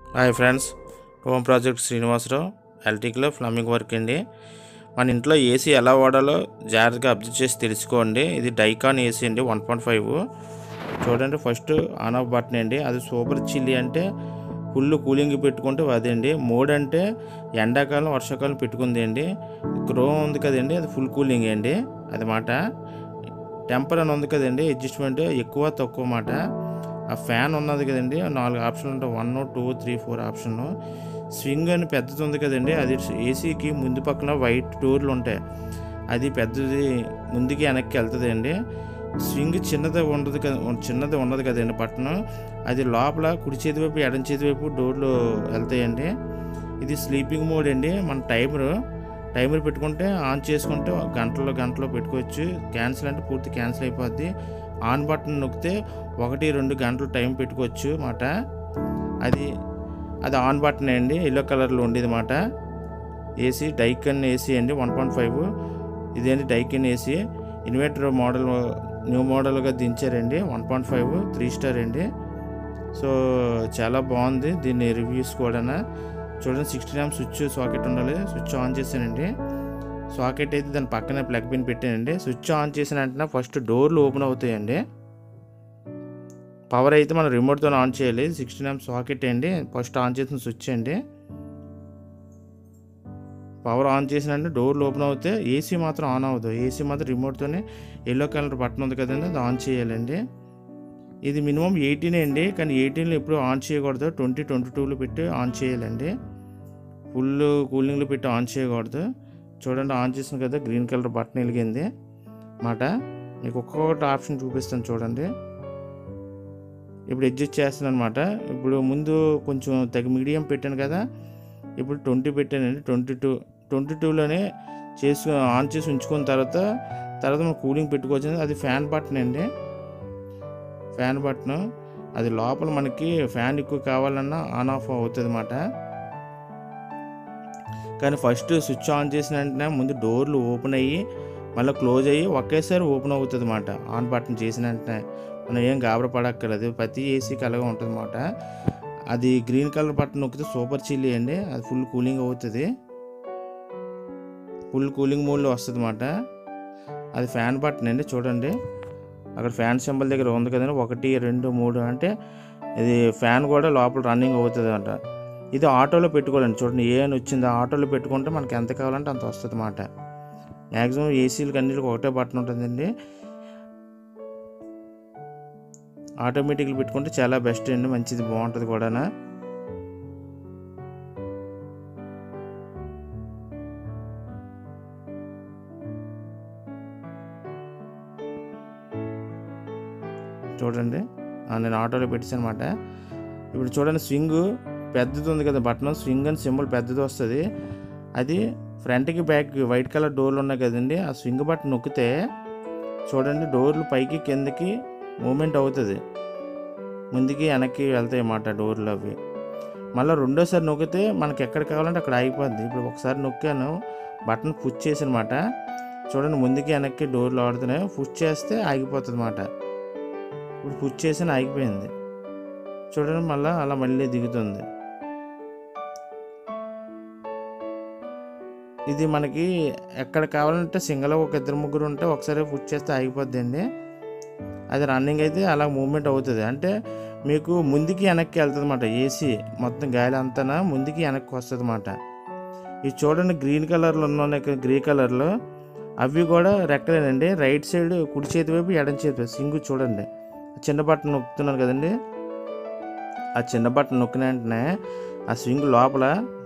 hi friends home project Srinivasarao ఎలక్ట్రిక్లో plumbing work అండి మన ఇంట్లో ఏసీ ఎలా వాడాలో జాగ్రత్తగా అబ్జర్వ్ చేసి తెలుసుకోండి ఇది డైకాన్ ఏసీ అండి వన్ పాయింట్ ఫైవ్ చూడండి ఫస్ట్ ఆన్ ఆఫ్ బటన్ అండి అది సూపర్ చిల్లీ అంటే ఫుల్ కూలింగ్ పెట్టుకుంటే అదండి మోడ్ అంటే ఎండాకాలం వర్షాకాలం పెట్టుకుంది అండి గ్రో ఉంది కదండి అది ఫుల్ కూలింగ్ అండి అది మాట టెంపర్ అని ఉంది కదండి అడ్జస్ట్మెంట్ ఎక్కువ తక్కువ మాట ఆ ఫ్యాన్ ఉన్నది కదండి నాలుగు ఆప్షన్లు ఉంటాయి వన్ టూ త్రీ ఫోర్ ఆప్షన్లు స్వింగ్ అని పెద్దది ఉంది కదండి అది ఏసీకి ముందు పక్కన వైట్ డోర్లు ఉంటాయి అది పెద్దది ముందుకి వెనక్కి వెళ్తుంది అండి స్వింగ్ చిన్నది ఉండదు కదా చిన్నది ఉన్నది కదండి బటన్ అది లోపల కుడి చేతి వైపు ఎడం చేతి వైపు డోర్లు వెళ్తాయండి ఇది స్లీపింగ్ మోడ్ అండి మన టైమర్ టైమర్ పెట్టుకుంటే ఆన్ చేసుకుంటే గంటలో గంటలో పెట్టుకోవచ్చు క్యాన్సిల్ అంటే పూర్తి క్యాన్సిల్ అయిపోద్ది ఆన్ బటన్ నొక్కితే ఒకటి రెండు గంటలు టైం పెట్టుకోవచ్చు మాట అది అది ఆన్ బటన్ అండి ఎల్లో కలర్లో ఉండేది మాట ఏసీ డైకన్ ఏసీ అండి వన్ పాయింట్ ఫైవ్ ఇదేంటి Daikin AC inverter model new మోడల్గా దించారండి one point five three star అండి సో చాలా బాగుంది దీన్ని రివ్యూస్ కూడా చూడండి సిక్స్టీన్ ఎం స్విచ్ సాకెట్ ఉండాలి స్విచ్ ఆన్ చేశానండి సాకెట్ అయితే దాని పక్కనే ప్లగ్ పిన్ పెట్టానండి స్విచ్ ఆన్ చేసిన వెంటనే ఫస్ట్ డోర్లు ఓపెన్ అవుతాయండి పవర్ అయితే మనం రిమోట్తో ఆన్ చేయాలి సిక్స్టీన్ ఎం సాకెట్ అండి ఫస్ట్ ఆన్ చేసిన స్విచ్ అండి పవర్ ఆన్ చేసినంటే డోర్లు ఓపెన్ అవుతే ఏసీ మాత్రం ఆన్ అవ్వదు ఏసీ మాత్రం రిమోట్తోనే ఎల్లో కలర్ బటన్ ఉంది కదండి అది ఆన్ చేయాలండి ఇది మినిమం ఎయిటీన్ అండి కానీ ఎయిటీన్లో ఎప్పుడు ఆన్ చేయకూడదు ట్వంటీ ట్వంటీ టూలో పెట్టి ఆన్ చేయాలండి ఫుల్ కూలింగ్లో పెట్టి ఆన్ చేయకూడదు చూడండి ఆన్ చేసిన కదా గ్రీన్ కలర్ బటన్ వెలిగింది మాట మీకు ఒక్కొక్కటి ఆప్షన్ చూపిస్తాను చూడండి ఇప్పుడు అడ్జస్ట్ చేస్తాను అనమాట ఇప్పుడు ముందు కొంచెం తగ్గ మీడియం పెట్టాను కదా ఇప్పుడు ట్వంటీ పెట్టానండి ట్వంటీ టూ ట్వంటీ టూలోనే చేసు ఆన్ చేసి ఉంచుకున్న తర్వాత తర్వాత మనం కూలింగ్ పెట్టుకోవచ్చు అది ఫ్యాన్ బటన్ అండి ఫ్యాన్ బటన్ అది లోపల మనకి ఫ్యాన్ ఎక్కువ కావాలన్నా ఆన్ ఆఫ్ అవుతుంది అన్నమాట కానీ ఫస్ట్ స్విచ్ ఆన్ చేసిన వెంటనే ముందు డోర్లు ఓపెన్ అయ్యి మళ్ళీ క్లోజ్ అయ్యి ఒకేసారి ఓపెన్ అవుతుంది అన్నమాట ఆన్ బటన్ చేసిన వెంటనే మనం ఏం గాబర పడక్కర్లేదు ప్రతి ఏసీకి అలాగే ఉంటుంది అన్నమాట అది గ్రీన్ కలర్ బటన్ నొక్కితే సూపర్ చిల్లీ అండి అది ఫుల్ కూలింగ్ అవుతుంది ఫుల్ కూలింగ్ మోడ్లో వస్తుంది అన్నమాట అది ఫ్యాన్ బటన్ అండి చూడండి అక్కడ ఫ్యాన్ సింబల్ దగ్గర ఉంది కదండి ఒకటి రెండు మూడు అంటే ఇది ఫ్యాన్ కూడా లోపల రన్నింగ్ అవుతుంది అంట ఇది ఆటోలో పెట్టుకోవాలండి చూడండి ఏ అని వచ్చింది ఆటోలో పెట్టుకుంటే మనకి ఎంత కావాలంటే అంత వస్తుంది అన్నమాట మ్యాక్సిమం ఏసీలకు అన్నిటికి ఒకటే బటన్ ఉంటుందండి ఆటోమేటిక్గా పెట్టుకుంటే చాలా బెస్ట్ అండి మంచిది బాగుంటుంది కూడా చూడండి ఆ, నేను ఆటోలో పెట్టాను అనమాట ఇప్పుడు చూడండి స్వింగ్ పెద్దది ఉంది కదా బటన్ స్వింగ్ అని సింబల్ పెద్దది వస్తుంది అది ఫ్రంట్కి బ్యాక్ వైట్ కలర్ డోర్లు ఉన్నాయి కదండి ఆ స్వింగ్ బటన్ నొక్కితే చూడండి డోర్లు పైకి కిందకి మూమెంట్ అవుతుంది ముందుకి వెనక్కి వెళ్తాయి అన్నమాట డోర్లు అవి మళ్ళీ రెండోసారి నొక్కితే మనకి ఎక్కడ కావాలంటే అక్కడ ఆగిపోద్ది ఇప్పుడు ఒకసారి నొక్కాను బటన్ పుష్ చేసినమాట చూడండి ముందుకి వెనక్కి డోర్లు ఆడుతున్నాయి పుష్ చేస్తే ఆగిపోతుంది అన్నమాట ఇప్పుడు పుష్ చేసిన ఆగిపోయింది చూడండి మళ్ళీ అలా మళ్ళీ దిగుతుంది ఇది మనకి ఎక్కడ కావాలంటే సింగల్ ఒక ఇద్దరు ముగ్గురు ఉంటే ఒకసారి పుష్ చేస్తే ఆగిపోద్ది అండి అది రన్నింగ్ అయితే అలా మూమెంట్ అవుతుంది అంటే మీకు ముందుకి వెనక్కి వెళ్తుంది అనమాట ఏసీ మొత్తం గాలి అంతా ముందుకి వెనక్కి వస్తుంది అనమాట ఇది చూడండి గ్రీన్ కలర్లో ఉన్నాయి కదా, గ్రే కలర్లో అవి కూడా రెక్కలేనండి రైట్ సైడ్ కుడి చేతి వైపు ఎడం చేతి వైపు సింగు చూడండి చిన్న బటన్ నొక్కుతున్నాను కదండి ఆ చిన్న బటన్ నొక్కిన వెంటనే ఆ స్వింగ్ లోపల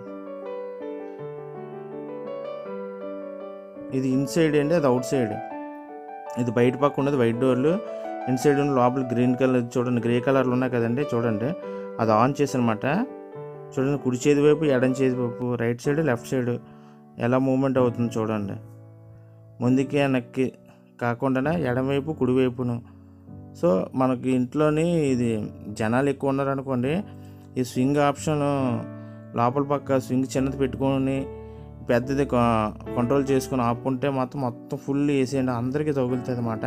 ఇది ఇన్సైడ్ అండి అది అవుట్ సైడ్ ఇది బయట పక్క ఉన్నది వైట్ డోర్లు ఇన్సైడ్ ఉన్న లోపల గ్రీన్ కలర్ చూడండి గ్రే కలర్లు ఉన్నాయి కదండి చూడండి అది ఆన్ చేసనమాట చూడండి కుడి చేతి వైపు ఎడం చేతి వైపు రైట్ సైడ్ లెఫ్ట్ సైడ్ ఎలా మూమెంట్ అవుతుంది చూడండి ముందుకి వెనక్కి కాకుండా ఎడమవైపు కుడివైపును సో మనకి ఇంట్లోని ఇది జనాలు ఎక్కువ ఉన్నారనుకోండి ఈ స్వింగ్ ఆప్షన్ లోపల పక్క స్వింగ్ చిన్నది పెట్టుకొని పెద్దది కంట్రోల్ చేసుకుని ఆపుకుంటే మాత్రం మొత్తం ఫుల్ వేసేయండి అందరికీ తగులుతుంది అన్నమాట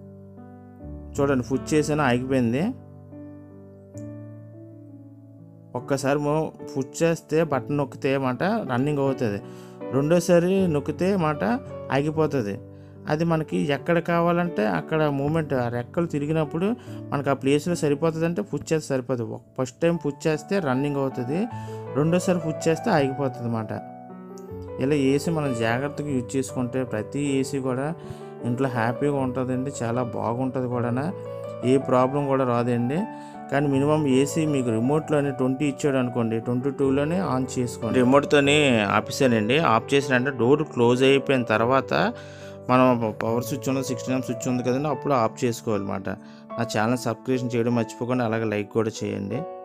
చూడండి ఫుడ్ చేసినా ఆగిపోయింది ఒక్కసారి పుష్ చేస్తే బటన్ నొక్కితే మాట రన్నింగ్ అవుతుంది రెండోసారి నొక్కితే మాట ఆగిపోతుంది అది మనకి ఎక్కడ కావాలంటే అక్కడ మూమెంట్ ఆ రెక్కలు తిరిగినప్పుడు మనకు ఆ ప్లేస్లో సరిపోతుంది అంటే పుష్ చేస్తే సరిపోతుంది ఫస్ట్ టైం పుష్ చేస్తే రన్నింగ్ అవుతుంది రెండోసారి పుష్ చేస్తే ఆగిపోతుంది అన్నమాట ఇలా ఏసీ మనం జాగ్రత్తగా యూజ్ చేసుకుంటే ప్రతి ఏసీ కూడా ఇంట్లో హ్యాపీగా ఉంటుందండి చాలా బాగుంటుంది కూడా ఏ ప్రాబ్లం కూడా రాదండి కానీ మినిమం ఏసీ మీకు రిమోట్లోనే ట్వంటీ ఇచ్చాడు అనుకోండి ట్వంటీ టూలోనే ఆన్ చేసుకోండి రిమోట్తోనే ఆపేసానండి ఆఫ్ చేసినంటే డోర్ క్లోజ్ అయిపోయిన తర్వాత మనం పవర్ స్విచ్ ఉంది సిక్స్టీన్ ఎం స్విచ్ ఉంది కదండి అప్పుడు ఆఫ్ చేసుకోవాలన్నమాట నా ఛానల్ సబ్స్క్రిప్షన్ చేయడం మర్చిపోకుండా అలాగే లైక్ కూడా చేయండి